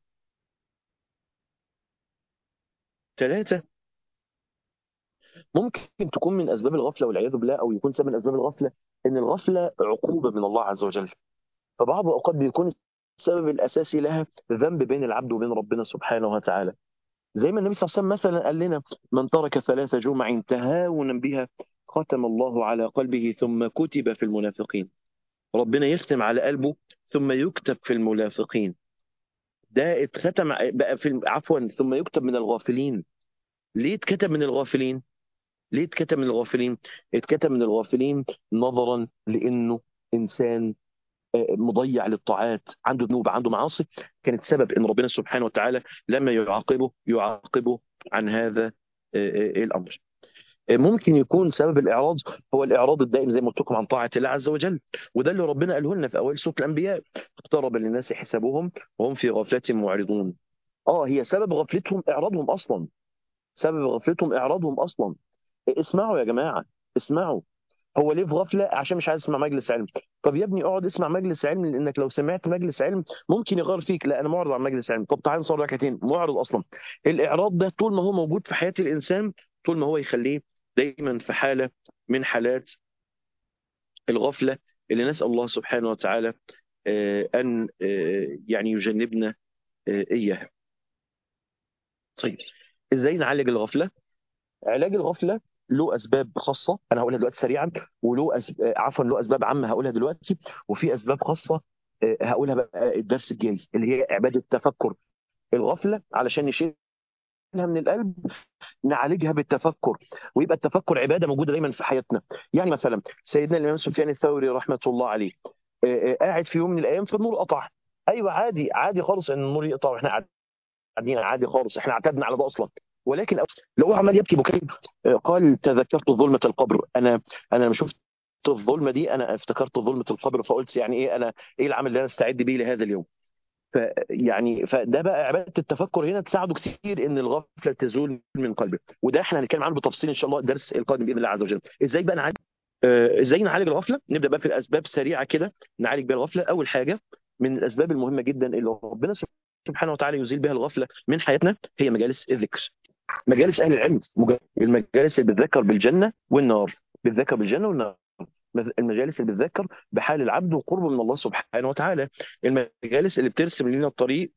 ثلاثه ممكن تكون من اسباب الغفله والعياذ بالله او يكون سبب من اسباب الغفله ان الغفله عقوبه من الله عز وجل فبعض الاوقات بيكون السبب الاساسي لها ذنب بين العبد وبين ربنا سبحانه وتعالى زي ما النبي صلى الله عليه وسلم مثلا قال لنا من ترك ثلاث جمع تهاونا بها ختم الله على قلبه ثم كتب في المنافقين ربنا يختم على قلبه ثم يكتب في المنافقين ده اتختم بقى في عفوا ثم يكتب من الغافلين ليه اتكتب من الغافلين ليه اتكتب من الغافلين اتكتب من الغافلين نظرا لانه انسان آه، مضيع للطاعات عنده ذنوب عنده معاصي كانت سبب ان ربنا سبحانه وتعالى لما يعاقبه يعاقبه عن هذا آه، آه، الامر آه، ممكن يكون سبب الاعراض هو الاعراض الدائم زي ما قلت لكم عن طاعه الله عز وجل وده اللي ربنا قاله لنا في اوائل سوره الانبياء اقترب للناس حسابهم وهم في غفله معرضون اه هي سبب غفلتهم اعراضهم اصلا سبب غفلتهم اعراضهم اصلا اسمعوا يا جماعه اسمعوا هو ليه في غفله عشان مش عايز يسمع مجلس علم طب يا ابني اقعد اسمع مجلس علم لانك لو سمعت مجلس علم ممكن يغير فيك لا انا معرض عن مجلس علم طب تعالى نصلي ركعتين معرض اصلا الاعراض ده طول ما هو موجود في حياه الانسان طول ما هو يخليه دايما في حاله من حالات الغفله اللي نسال الله سبحانه وتعالى آه، ان آه، يعني يجنبنا آه، اياها طيب ازاي نعالج الغفله علاج الغفله له اسباب خاصه انا هقولها دلوقتي سريعا وله أسب... آه، عفوا له اسباب عامه هقولها دلوقتي وفي اسباب خاصه آه، هقولها بقى الدرس الجاي اللي هي عباده التفكر الغفله علشان نشيلها من القلب نعالجها بالتفكر ويبقى التفكر عباده موجوده دايما في حياتنا يعني مثلا سيدنا الامام سفيان الثوري رحمه الله عليه آه، آه، قاعد في يوم من الايام فالنور قطع ايوه عادي عادي خالص ان النور يقطع واحنا قاعدين عادي خالص احنا اعتدنا على ده اصلا ولكن لو هو عمال يبكي بكاء آه، قال تذكرت ظلمه القبر انا انا لما شفت الظلمه دي انا افتكرت ظلمه القبر فقلت يعني ايه انا ايه العمل اللي انا استعد بيه لهذا اليوم فيعني فده بقى عباده التفكر هنا تساعده كتير ان الغفله تزول من قلبه وده احنا هنتكلم عنه بالتفصيل ان شاء الله الدرس القادم باذن الله عز وجل ازاي بقى نعالج آه، ازاي نعالج الغفله نبدا بقى في الاسباب سريعه كده نعالج بيها الغفله اول حاجه من الاسباب المهمه جدا اللي ربنا سبحانه وتعالى يزيل بها الغفله من حياتنا هي مجالس الذكر مجالس اهل العلم المجالس اللي بتذكر بالجنه والنار بتذكر بالجنه والنار المجالس اللي بتذكر بحال العبد وقربه من الله سبحانه وتعالى المجالس اللي بترسم لنا الطريق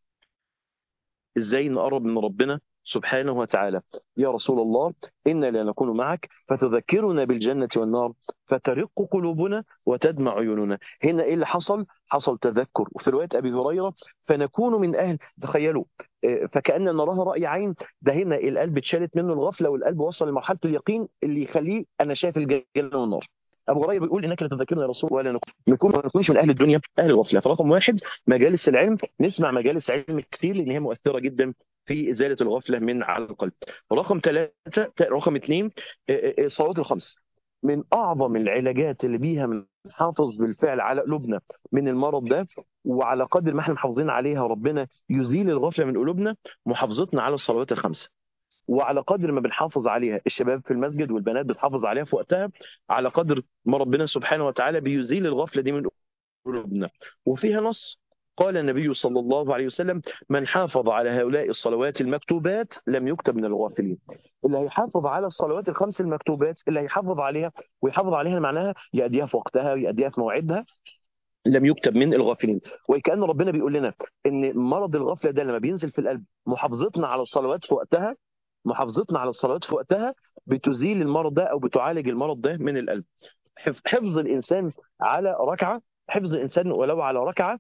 ازاي نقرب من ربنا سبحانه وتعالى يا رسول الله إنا لا نكون معك فتذكرنا بالجنة والنار فترق قلوبنا وتدمع عيوننا هنا إيه اللي حصل حصل تذكر وفي رواية أبي هريرة فنكون من أهل تخيلوا آه، فكأن نراها رأي عين ده هنا القلب اتشالت منه الغفلة والقلب وصل لمرحلة اليقين اللي يخليه أنا شايف الجنة والنار ابو هريره بيقول انك لا تذكرنا يا رسول ولا نكون ما نكونش من اهل الدنيا اهل الغفله فرقم واحد مجالس العلم نسمع مجالس علم كثير لان هي مؤثره جدا في ازاله الغفله من على القلب رقم ثلاثه رقم اثنين الصلوات الخمس من اعظم العلاجات اللي بيها بنحافظ بالفعل على قلوبنا من المرض ده وعلى قدر ما احنا محافظين عليها ربنا يزيل الغفله من قلوبنا محافظتنا على الصلوات الخمسه وعلى قدر ما بنحافظ عليها الشباب في المسجد والبنات بتحافظ عليها في وقتها على قدر ما ربنا سبحانه وتعالى بيزيل الغفله دي من قلوبنا وفيها نص قال النبي صلى الله عليه وسلم من حافظ على هؤلاء الصلوات المكتوبات لم يكتب من الغافلين اللي هيحافظ على الصلوات الخمس المكتوبات اللي هيحافظ عليها ويحافظ عليها معناها يأديها في وقتها ويأديها في موعدها لم يكتب من الغافلين وكأن ربنا بيقول لنا ان مرض الغفله ده لما بينزل في القلب محافظتنا على الصلوات في وقتها محافظتنا على الصلوات في وقتها بتزيل المرض ده او بتعالج المرض ده من القلب حفظ الانسان على ركعه حفظ الانسان ولو على ركعه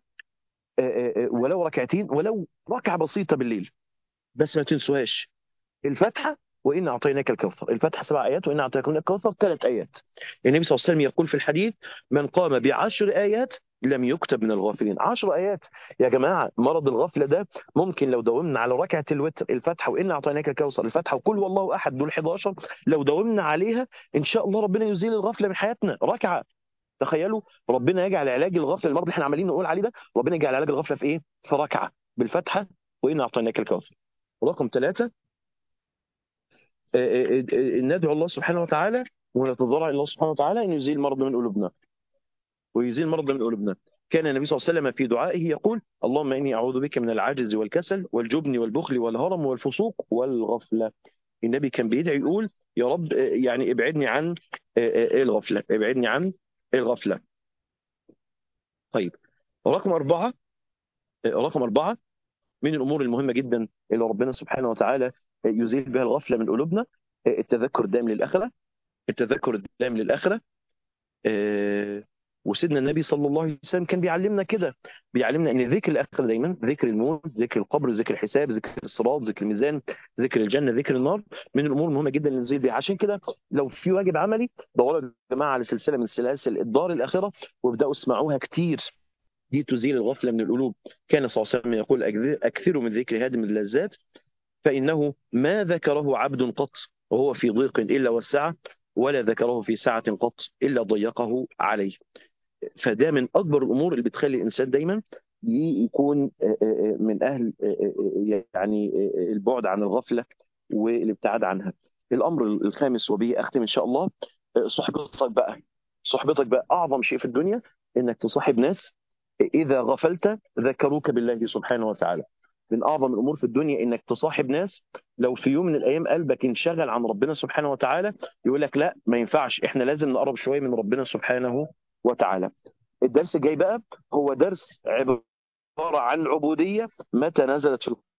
ولو ركعتين ولو ركعه بسيطه بالليل بس ما تنسوهاش الفاتحه وإن أعطيناك الكوثر الفتح سبع آيات وإن أعطيناك الكوثر ثلاث آيات النبي صلى الله عليه وسلم يقول في الحديث من قام بعشر آيات لم يكتب من الغافلين عشر آيات يا جماعة مرض الغفلة ده ممكن لو داومنا على ركعة الوتر الفتحة وإن أعطيناك الكوثر الفتحة وكل والله أحد دول 11 لو داومنا عليها إن شاء الله ربنا يزيل الغفلة من حياتنا ركعة تخيلوا ربنا يجعل علاج الغفله المرض اللي احنا عمالين نقول عليه ده ربنا يجعل علاج الغفله في ايه؟ في ركعه بالفتحه وان اعطيناك الكوثر. رقم ثلاثه ندعو الله سبحانه وتعالى ونتضرع الى الله سبحانه وتعالى ان يزيل المرض من قلوبنا ويزيل المرض من قلوبنا كان النبي صلى الله عليه وسلم في دعائه يقول اللهم اني اعوذ بك من العجز والكسل والجبن والبخل والهرم والفسوق والغفله النبي كان بيدعي يقول يا رب يعني ابعدني عن الغفله ابعدني عن الغفله طيب رقم أربعة رقم أربعة من الأمور المهمة جدا اللي ربنا سبحانه وتعالى يزيل بها الغفلة من قلوبنا التذكر الدائم للآخرة التذكر الدائم للآخرة آه، وسيدنا النبي صلى الله عليه وسلم كان بيعلمنا كده بيعلمنا ان ذكر الاخره دايما ذكر الموت ذكر القبر ذكر الحساب ذكر الصراط ذكر الميزان ذكر الجنه ذكر النار من الامور المهمه جدا اللي نزيد بيها عشان كده لو في واجب عملي دوروا يا جماعه على سلسله من سلاسل الدار الاخره وابداوا اسمعوها كتير دي تزيل الغفله من القلوب كان صلى الله عليه وسلم يقول اكثروا من ذكر هادم اللذات فانه ما ذكره عبد قط وهو في ضيق الا وسعه ولا ذكره في سعه قط الا ضيقه عليه فده من اكبر الامور اللي بتخلي الانسان دايما يكون من اهل يعني البعد عن الغفله والابتعاد عنها. الامر الخامس وبه اختم ان شاء الله صحبتك بقى صحبتك بقى اعظم شيء في الدنيا انك تصاحب ناس اذا غفلت ذكروك بالله سبحانه وتعالى. من اعظم الامور في الدنيا انك تصاحب ناس لو في يوم من الايام قلبك انشغل عن ربنا سبحانه وتعالى يقول لك لا ما ينفعش احنا لازم نقرب شويه من ربنا سبحانه وتعالى الدرس الجاي بقى هو درس عبارة عن عبودية متى نزلت في